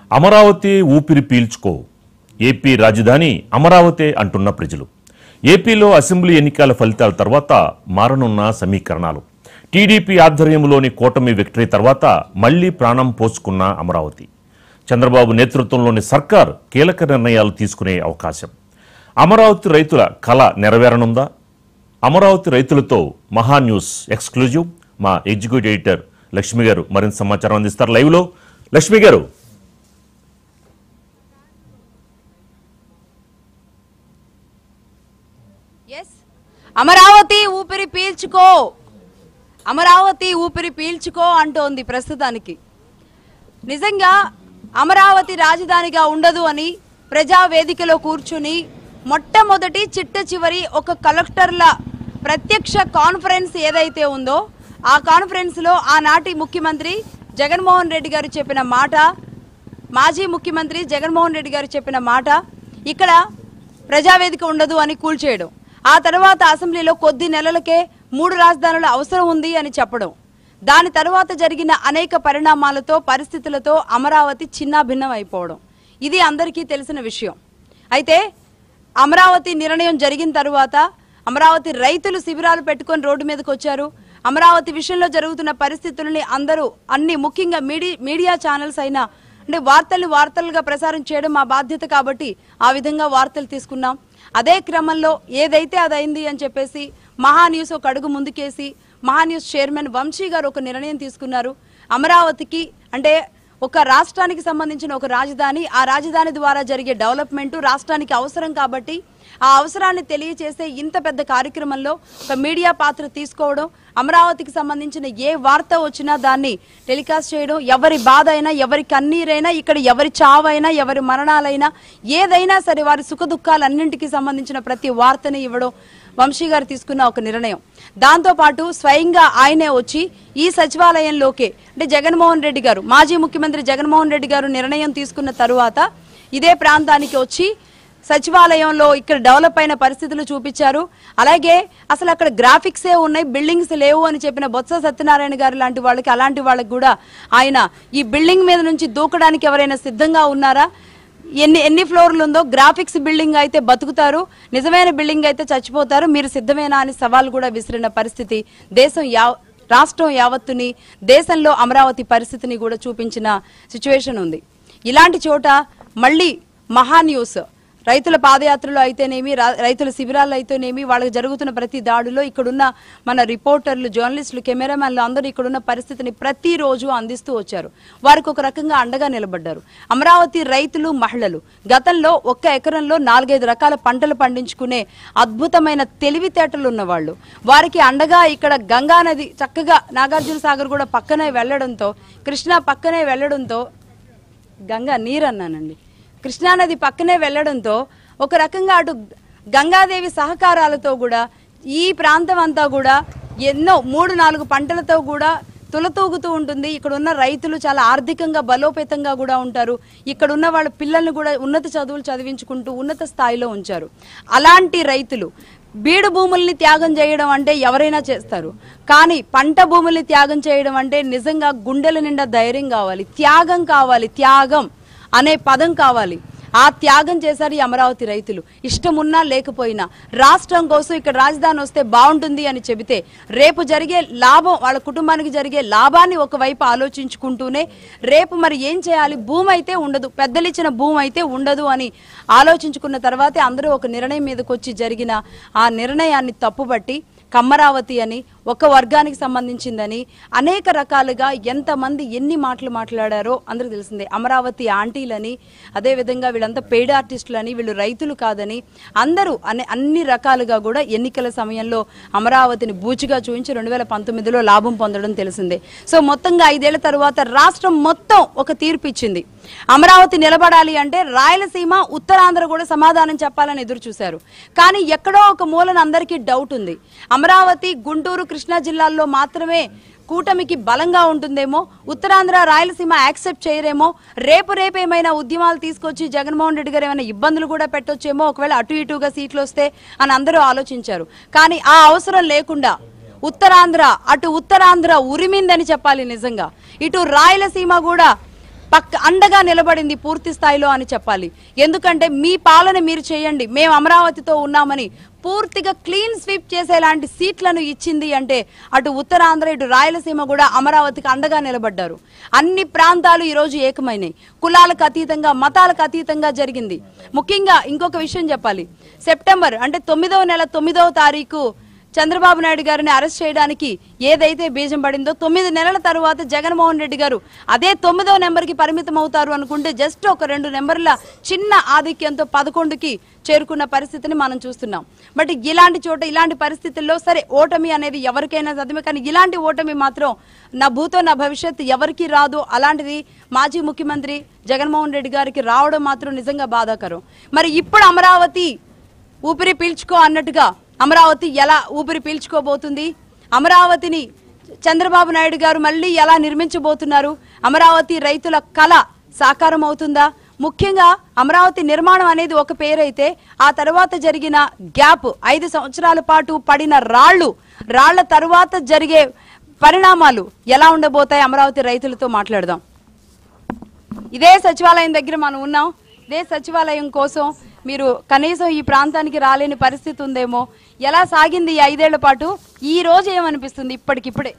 అమరావతి ఊపిరి పీల్చుకో ఏపీ రాజధాని అమరావతే అంటున్న ప్రజలు ఏపీలో అసెంబ్లీ ఎన్నికల ఫలితాల తర్వాత మారనున్న సమీకరణాలు టీడీపీ ఆధ్వర్యంలోని కూటమి విక్టరీ తర్వాత మళ్లీ ప్రాణం పోసుకున్న అమరావతి చంద్రబాబు నేతృత్వంలోని సర్కార్ కీలక నిర్ణయాలు తీసుకునే అవకాశం అమరావతి రైతుల కళ నెరవేరనుందా అమరావతి రైతులతో మహా న్యూస్ ఎక్స్క్లూజివ్ మా ఎగ్జిక్యూటివ్ ఎడిటర్ లక్ష్మి గారు మరింత సమాచారం అందిస్తారు లైవ్లో లక్ష్మి గారు ఎస్ అమరావతి ఊపిరి పీల్చుకో అమరావతి ఊపిరి పీల్చుకో అంటోంది ప్రస్తుతానికి నిజంగా అమరావతి రాజధానిగా ఉండదు అని ప్రజా వేదికలో కూర్చుని మొట్టమొదటి చిట్ట చివరి ఒక కలెక్టర్ల ప్రత్యక్ష కాన్ఫరెన్స్ ఏదైతే ఉందో ఆ కాన్ఫరెన్స్లో ఆనాటి ముఖ్యమంత్రి జగన్మోహన్ రెడ్డి గారు చెప్పిన మాట మాజీ ముఖ్యమంత్రి జగన్మోహన్ రెడ్డి గారు చెప్పిన మాట ఇక్కడ ప్రజావేదిక ఉండదు అని కూల్చేయడం ఆ తర్వాత అసెంబ్లీలో కొద్ది నెలలకే మూడు రాజధానుల అవసరం ఉంది అని చెప్పడం దాని తర్వాత జరిగిన అనేక పరిణామాలతో పరిస్థితులతో అమరావతి చిన్నాభిన్నం అయిపోవడం ఇది అందరికీ తెలిసిన విషయం అయితే అమరావతి నిర్ణయం జరిగిన తరువాత అమరావతి రైతులు శిబిరాలు పెట్టుకొని రోడ్డు మీదకి వచ్చారు అమరావతి విషయంలో జరుగుతున్న పరిస్థితులని అందరూ అన్ని ముఖ్యంగా మీడి మీడియా ఛానల్స్ అయినా అంటే వార్తలు వార్తలుగా ప్రసారం చేయడం మా బాధ్యత కాబట్టి ఆ విధంగా వార్తలు తీసుకున్నాం అదే క్రమంలో ఏదైతే అది అయింది అని చెప్పేసి మహా న్యూస్ ఒక అడుగు ముందుకేసి మహా న్యూస్ చైర్మన్ వంశీ గారు ఒక నిర్ణయం తీసుకున్నారు అమరావతికి అంటే ఒక రాష్ట్రానికి సంబంధించిన ఒక రాజధాని ఆ రాజధాని ద్వారా జరిగే డెవలప్మెంట్ రాష్ట్రానికి అవసరం కాబట్టి ఆ అవసరాన్ని తెలియచేసే ఇంత పెద్ద కార్యక్రమంలో ఒక మీడియా పాత్ర తీసుకోవడం అమరావతికి సంబంధించిన ఏ వార్త వచ్చినా దాన్ని టెలికాస్ట్ చేయడం ఎవరి బాధ అయినా ఎవరి కన్నీరైనా ఇక్కడ ఎవరి చావైనా ఎవరి మరణాలైనా ఏదైనా సరే వారి సుఖ దుఃఖాలన్నింటికి సంబంధించిన ప్రతి వార్తని ఇవ్వడం వంశీ గారు తీసుకున్న ఒక నిర్ణయం దాంతో పాటు స్వయంగా ఆయనే వచ్చి ఈ సచివాలయంలోకే అంటే జగన్మోహన్ రెడ్డి గారు మాజీ ముఖ్యమంత్రి జగన్మోహన్ రెడ్డి గారు నిర్ణయం తీసుకున్న తరువాత ఇదే ప్రాంతానికి వచ్చి సచివాలయంలో ఇక్కడ డెవలప్ అయిన పరిస్థితులు చూపించారు అలాగే అసలు అక్కడ గ్రాఫిక్సే ఉన్నాయి బిల్డింగ్స్ లేవు అని చెప్పిన బొత్స సత్యనారాయణ గారు లాంటి వాళ్ళకి అలాంటి వాళ్ళకి కూడా ఆయన ఈ బిల్డింగ్ మీద నుంచి దూకడానికి ఎవరైనా సిద్ధంగా ఉన్నారా ఎన్ని ఎన్ని ఫ్లోర్లు ఉందో గ్రాఫిక్స్ బిల్డింగ్ అయితే బతుకుతారు నిజమైన బిల్డింగ్ అయితే చచ్చిపోతారు మీరు సిద్ధమేనా అని సవాల్ కూడా విసిరిన పరిస్థితి దేశం యా రాష్ట్రం యావత్తుని దేశంలో అమరావతి పరిస్థితిని కూడా చూపించిన సిచ్యువేషన్ ఉంది ఇలాంటి చోట మళ్ళీ మహా న్యూస్ రైతుల పాదయాత్రలో అయితేనేమి రా- రైతుల శిబిరాల్లో అయితేనేమి వాళ్ళకి జరుగుతున్న ప్రతి దాడిలో ఇక్కడున్న మన రిపోర్టర్లు జర్నలిస్టులు కెమెరామెన్లు అందరూ ఇక్కడున్న పరిస్థితిని ప్రతిరోజు అందిస్తూ వచ్చారు వారికి ఒక రకంగా అండగా నిలబడ్డారు అమరావతి రైతులు మహిళలు గతంలో ఒక్క ఎకరంలో నాలుగైదు రకాల పంటలు పండించుకునే అద్భుతమైన తెలివితేటలు ఉన్నవాళ్ళు వారికి అండగా ఇక్కడ గంగా నది చక్కగా నాగార్జున సాగర్ కూడా పక్కనే వెళ్లడంతో కృష్ణా పక్కనే వెళ్లడంతో గంగా నీరు అన్నానండి కృష్ణానది పక్కనే వెళ్లడంతో ఒక రకంగా అటు గంగాదేవి సహకారాలతో కూడా ఈ ప్రాంతం అంతా కూడా ఎన్నో మూడు నాలుగు పంటలతో కూడా తులతూగుతూ ఉంటుంది ఇక్కడ ఉన్న రైతులు చాలా ఆర్థికంగా బలోపేతంగా కూడా ఉంటారు ఇక్కడ ఉన్న వాళ్ళ పిల్లల్ని కూడా ఉన్నత చదువులు చదివించుకుంటూ ఉన్నత స్థాయిలో ఉంచారు అలాంటి రైతులు బీడు భూముల్ని త్యాగం చేయడం అంటే ఎవరైనా చేస్తారు కానీ పంట భూముల్ని త్యాగం చేయడం అంటే నిజంగా గుండెల నిండా ధైర్యం కావాలి త్యాగం కావాలి త్యాగం అనే పదం కావాలి ఆ త్యాగం చేశారు ఈ అమరావతి రైతులు ఇష్టమున్నా లేకపోయినా రాష్ట్రం కోసం ఇక్కడ రాజధాని వస్తే బాగుంటుంది అని చెబితే రేపు జరిగే లాభం వాళ్ళ కుటుంబానికి జరిగే లాభాన్ని ఒకవైపు ఆలోచించుకుంటూనే రేపు మరి ఏం చేయాలి భూమి అయితే ఉండదు పెద్దలిచ్చిన భూమి అయితే ఉండదు అని ఆలోచించుకున్న తర్వాతే అందరూ ఒక నిర్ణయం మీదకి వచ్చి జరిగిన ఆ నిర్ణయాన్ని తప్పుబట్టి కమ్మరావతి అని ఒక వర్గానికి సంబంధించిందని అనేక రకాలుగా ఎంతమంది ఎన్ని మాటలు మాట్లాడారో అందరికి తెలిసిందే అమరావతి ఆంటీలని అదేవిధంగా వీళ్ళంతా పెయిడ్ ఆర్టిస్టులని వీళ్ళు రైతులు కాదని అందరూ అన్ని అన్ని రకాలుగా కూడా ఎన్నికల సమయంలో అమరావతిని బూచిగా చూపించి రెండు వేల పంతొమ్మిదిలో లాభం పొందడం తెలిసిందే సో మొత్తంగా ఐదేళ్ల తరువాత రాష్ట్రం మొత్తం ఒక తీర్పు ఇచ్చింది అమరావతి నిలబడాలి అంటే రాయలసీమ ఉత్తరాంధ్ర కూడా సమాధానం చెప్పాలని ఎదురు చూశారు కానీ ఎక్కడో ఒక మూలన అందరికీ డౌట్ ఉంది అమరావతి గుంటూరు కృష్ణా జిల్లాల్లో మాత్రమే కూటమికి బలంగా ఉంటుందేమో ఉత్తరాంధ్ర రాయలసీమ యాక్సెప్ట్ చేయరేమో రేపు రేపు ఏమైనా ఉద్యమాలు తీసుకొచ్చి జగన్మోహన్ రెడ్డి గారు ఏమైనా ఇబ్బందులు కూడా పెట్టొచ్చేమో ఒకవేళ అటు ఇటుగా సీట్లు వస్తే అని అందరూ ఆలోచించారు కానీ ఆ అవసరం లేకుండా ఉత్తరాంధ్ర అటు ఉత్తరాంధ్ర ఉరిమిందని చెప్పాలి నిజంగా ఇటు రాయలసీమ కూడా పక్క అండగా నిలబడింది పూర్తి స్థాయిలో అని చెప్పాలి ఎందుకంటే మీ పాలన మీరు చేయండి మేము అమరావతితో ఉన్నామని పూర్తిగా క్లీన్ స్వీప్ చేసేలాంటి సీట్లను ఇచ్చింది అంటే అటు ఉత్తరాంధ్ర ఇటు రాయలసీమ కూడా అమరావతికి అండగా నిలబడ్డారు అన్ని ప్రాంతాలు ఈరోజు ఏకమైనాయి కులాలకు అతీతంగా మతాలకు అతీతంగా జరిగింది ముఖ్యంగా ఇంకొక విషయం చెప్పాలి సెప్టెంబర్ అంటే తొమ్మిదవ నెల తొమ్మిదవ తారీఖు చంద్రబాబు నాయుడు గారిని అరెస్ట్ చేయడానికి ఏదైతే బీజం పడిందో తొమ్మిది నెలల తరువాత జగన్మోహన్ రెడ్డి గారు అదే తొమ్మిదవ నెంబర్కి పరిమితం అవుతారు అనుకుంటే జస్ట్ ఒక రెండు నెంబర్ల చిన్న ఆధిక్యంతో పదకొండుకి చేరుకున్న పరిస్థితిని మనం చూస్తున్నాం బట్ ఇలాంటి చోట ఇలాంటి పరిస్థితుల్లో సరే ఓటమి అనేది ఎవరికైనా సాధ్యమే కానీ ఇలాంటి ఓటమి మాత్రం నా భూతో నా భవిష్యత్ ఎవరికి రాదు అలాంటిది మాజీ ముఖ్యమంత్రి జగన్మోహన్ రెడ్డి గారికి రావడం మాత్రం నిజంగా బాధాకరం మరి ఇప్పుడు అమరావతి ఊపిరి పీల్చుకో అన్నట్టుగా అమరావతి ఎలా ఊపిరి పీల్చుకోబోతుంది అమరావతిని చంద్రబాబు నాయుడు గారు మళ్ళీ ఎలా నిర్మించబోతున్నారు అమరావతి రైతుల కళ సాకారం అవుతుందా ముఖ్యంగా అమరావతి నిర్మాణం అనేది ఒక పేరైతే ఆ తర్వాత జరిగిన గ్యాప్ ఐదు సంవత్సరాల పాటు పడిన రాళ్ళు రాళ్ల తరువాత జరిగే పరిణామాలు ఎలా ఉండబోతాయి అమరావతి రైతులతో మాట్లాడదాం ఇదే సచివాలయం దగ్గర మనం ఉన్నాం ఇదే సచివాలయం కోసం మీరు కనీసం ఈ ప్రాంతానికి రాలేని పరిస్థితి ఉందేమో ఎలా సాగింది ఈ ఐదేళ్ల పాటు ఈ రోజు ఏమనిపిస్తుంది ఇప్పటికిప్పుడే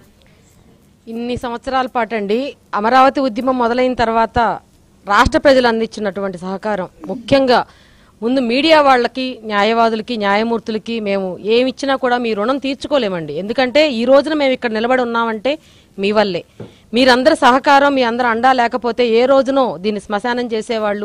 ఇన్ని సంవత్సరాల పాటు అండి అమరావతి ఉద్యమం మొదలైన తర్వాత రాష్ట్ర ప్రజలు అందించినటువంటి సహకారం ముఖ్యంగా ముందు మీడియా వాళ్ళకి న్యాయవాదులకి న్యాయమూర్తులకి మేము ఏమిచ్చినా కూడా మీ రుణం తీర్చుకోలేమండి ఎందుకంటే ఈ రోజున మేము ఇక్కడ నిలబడి ఉన్నామంటే మీ వల్లే మీరందరి సహకారం మీ అందరి అండా లేకపోతే ఏ రోజునో దీన్ని శ్మశానం చేసేవాళ్ళు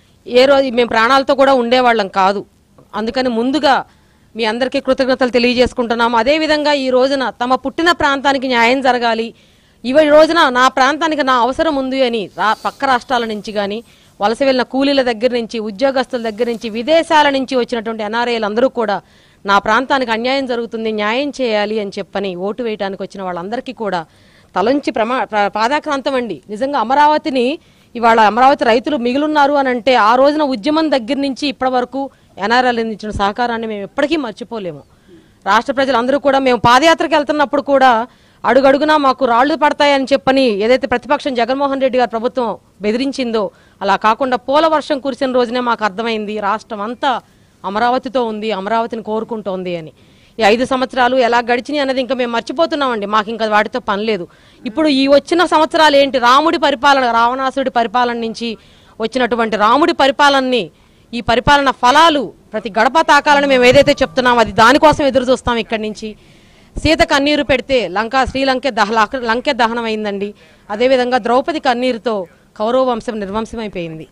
ఏ రోజు మేము ప్రాణాలతో కూడా ఉండేవాళ్ళం కాదు అందుకని ముందుగా మీ అందరికీ కృతజ్ఞతలు తెలియజేసుకుంటున్నాము అదేవిధంగా ఈ రోజున తమ పుట్టిన ప్రాంతానికి న్యాయం జరగాలి ఇవ ఈ రోజున నా ప్రాంతానికి నా అవసరం ఉంది అని రా పక్క రాష్ట్రాల నుంచి కానీ వలస వెళ్ళిన కూలీల దగ్గర నుంచి ఉద్యోగస్తుల దగ్గర నుంచి విదేశాల నుంచి వచ్చినటువంటి ఎన్ఆర్ఐలు అందరూ కూడా నా ప్రాంతానికి అన్యాయం జరుగుతుంది న్యాయం చేయాలి అని చెప్పని ఓటు వేయడానికి వచ్చిన వాళ్ళందరికీ కూడా తలంచి ప్రమా ప్ర- పాదాక్రాంతం అండి నిజంగా అమరావతిని ఇవాళ అమరావతి రైతులు మిగిలిన్నారు అని అంటే ఆ రోజున ఉద్యమం దగ్గర నుంచి ఇప్పటి వరకు ఎన్ఆర్ఎల్ ఇచ్చిన సహకారాన్ని మేము ఎప్పటికీ మర్చిపోలేము రాష్ట్ర ప్రజలందరూ కూడా మేము పాదయాత్రకు వెళ్తున్నప్పుడు కూడా అడుగడుగునా మాకు రాళ్లు పడతాయని చెప్పని ఏదైతే ప్రతిపక్షం జగన్మోహన్ రెడ్డి గారి ప్రభుత్వం బెదిరించిందో అలా కాకుండా పోల వర్షం కురిసిన రోజునే మాకు అర్థమైంది రాష్ట్రం అంతా అమరావతితో ఉంది అమరావతిని కోరుకుంటోంది అని ఈ ఐదు సంవత్సరాలు ఎలా గడిచినాయి అనేది ఇంకా మేము మర్చిపోతున్నామండి మాకు ఇంకా వాటితో పని లేదు ఇప్పుడు ఈ వచ్చిన సంవత్సరాలు ఏంటి రాముడి పరిపాలన రావణాసుడి పరిపాలన నుంచి వచ్చినటువంటి రాముడి పరిపాలనని ఈ పరిపాలన ఫలాలు ప్రతి గడప తాకాలని మేము ఏదైతే చెప్తున్నామో అది దానికోసం ఎదురు చూస్తాం ఇక్కడి నుంచి సీత కన్నీరు పెడితే లంక శ్రీలంకే దహ లంకే దహనం అయిందండి అదేవిధంగా ద్రౌపది కన్నీరుతో కౌరవ వంశం నిర్వంశమైపోయింది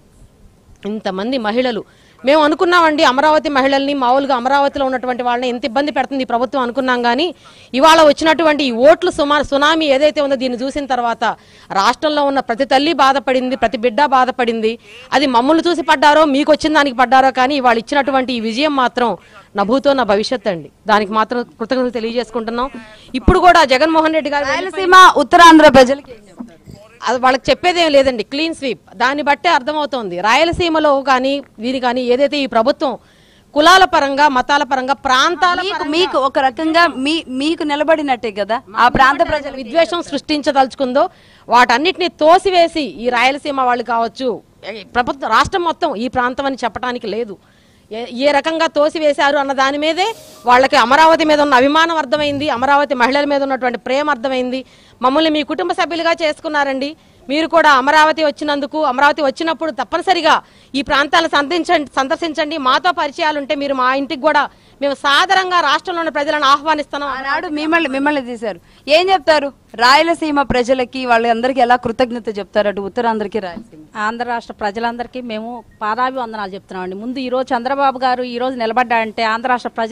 ఇంతమంది మహిళలు మేము అనుకున్నామండి అమరావతి మహిళల్ని మామూలుగా అమరావతిలో ఉన్నటువంటి వాళ్ళని ఎంత ఇబ్బంది పెడుతుంది ఈ ప్రభుత్వం అనుకున్నాం కానీ ఇవాళ వచ్చినటువంటి ఈ ఓట్లు సుమా సునామీ ఏదైతే ఉందో దీన్ని చూసిన తర్వాత రాష్ట్రంలో ఉన్న ప్రతి తల్లి బాధపడింది ప్రతి బిడ్డ బాధపడింది అది మమ్మల్ని చూసి పడ్డారో మీకు వచ్చిన దానికి పడ్డారో కానీ వాళ్ళు ఇచ్చినటువంటి ఈ విజయం మాత్రం నా భూతో నా భవిష్యత్ అండి దానికి మాత్రం కృతజ్ఞతలు తెలియజేసుకుంటున్నాం ఇప్పుడు కూడా జగన్మోహన్ రెడ్డి గారు రాయలసీమ ఉత్తరాంధ్ర ప్రజలకి ఏం చెప్తారు? అది వాళ్ళకి చెప్పేదేం లేదండి క్లీన్ స్వీప్ దాన్ని బట్టే అర్థమవుతోంది రాయలసీమలో కానీ వీరి కానీ ఏదైతే ఈ ప్రభుత్వం కులాల పరంగా మతాల పరంగా ప్రాంతాల మీకు మీకు ఒక రకంగా మీ మీకు నిలబడినట్టే కదా ఆ ప్రాంత ప్రజలు విద్వేషం సృష్టించదలుచుకుందో వాటన్నిటిని తోసివేసి ఈ రాయలసీమ వాళ్ళు కావచ్చు ఏ- ప్రభుత్వం రాష్ట్రం మొత్తం ఈ ప్రాంతం అని చెప్పడానికి లేదు ఏ- ఏ రకంగా తోసివేశారు అన్న దాని మీదే వాళ్ళకి అమరావతి మీద ఉన్న అభిమానం అర్థమైంది అమరావతి మహిళల మీద ఉన్నటువంటి ప్రేమ అర్థమైంది మమ్మల్ని మీ కుటుంబ సభ్యులుగా చేసుకున్నారండి మీరు కూడా అమరావతి వచ్చినందుకు అమరావతి వచ్చినప్పుడు తప్పనిసరిగా ఈ ప్రాంతాలను సందర్శించండి సందర్శించండి మాతో పరిచయాలు ఉంటే మీరు మా ఇంటికి కూడా మేము సాదరంగా రాష్ట్రంలో ఉన్న ప్రజలను ఆహ్వానిస్తున్నాం ఆనాడు మిమ్మల్ని మిమ్మల్ని తీశారు ఏం చెప్తారు రాయలసీమ ప్రజలకి వాళ్ళందరికీ ఎలా కృతజ్ఞత చెప్తారు అటు ఉత్తరాంధ్రకి రాయలసీమ ఆంధ్ర రాష్ట్ర ప్రజలందరికీ మేము పాదాభివందనాలు చెప్తున్నామండి ముందు ఈ రోజు చంద్రబాబు గారు ఈ రోజు నిలబడ్డాడంటే ఆంధ్ర రాష్ట్ర ప్రజలు